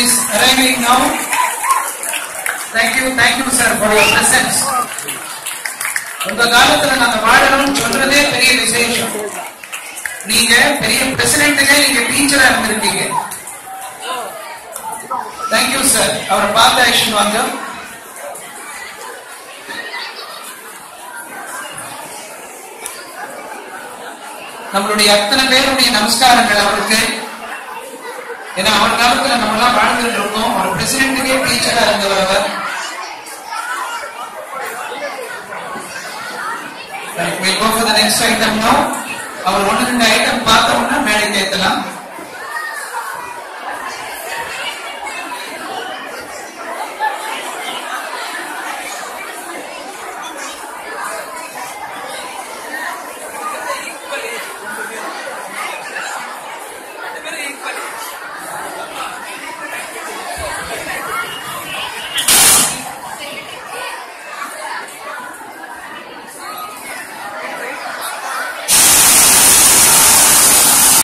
is arriving now. Thank you, thank you sir for your presence. உங்க காலத்துல நாங்க வாழணும்னு சொல்றதே பெரிய விசேஷம் நீங்க பெரிய பிரசிடென்ட்டுக்கே நீங்க டீச்சரா இருந்திருக்கீங்க தேங்க்யூ சார் அவரை பார்த்து ஆக்ஷன் வாங்க நம்மளுடைய அத்தனை பேருடைய நமஸ்காரங்கள் அவருக்கு ஏன்னா அவர் காலத்துல நம்ம எல்லாம் வாழ்ந்துட்டு இருக்கோம் அவர் பிரசிடென்ட்டுக்கே டீச்சரா இருந்தவர் அவர் Right, we'll go for the next item now. அவர் ஒன்று ரெண்டு ஐட்டம் பார்த்த உடனே மேடைக்கு ஏத்தலாம்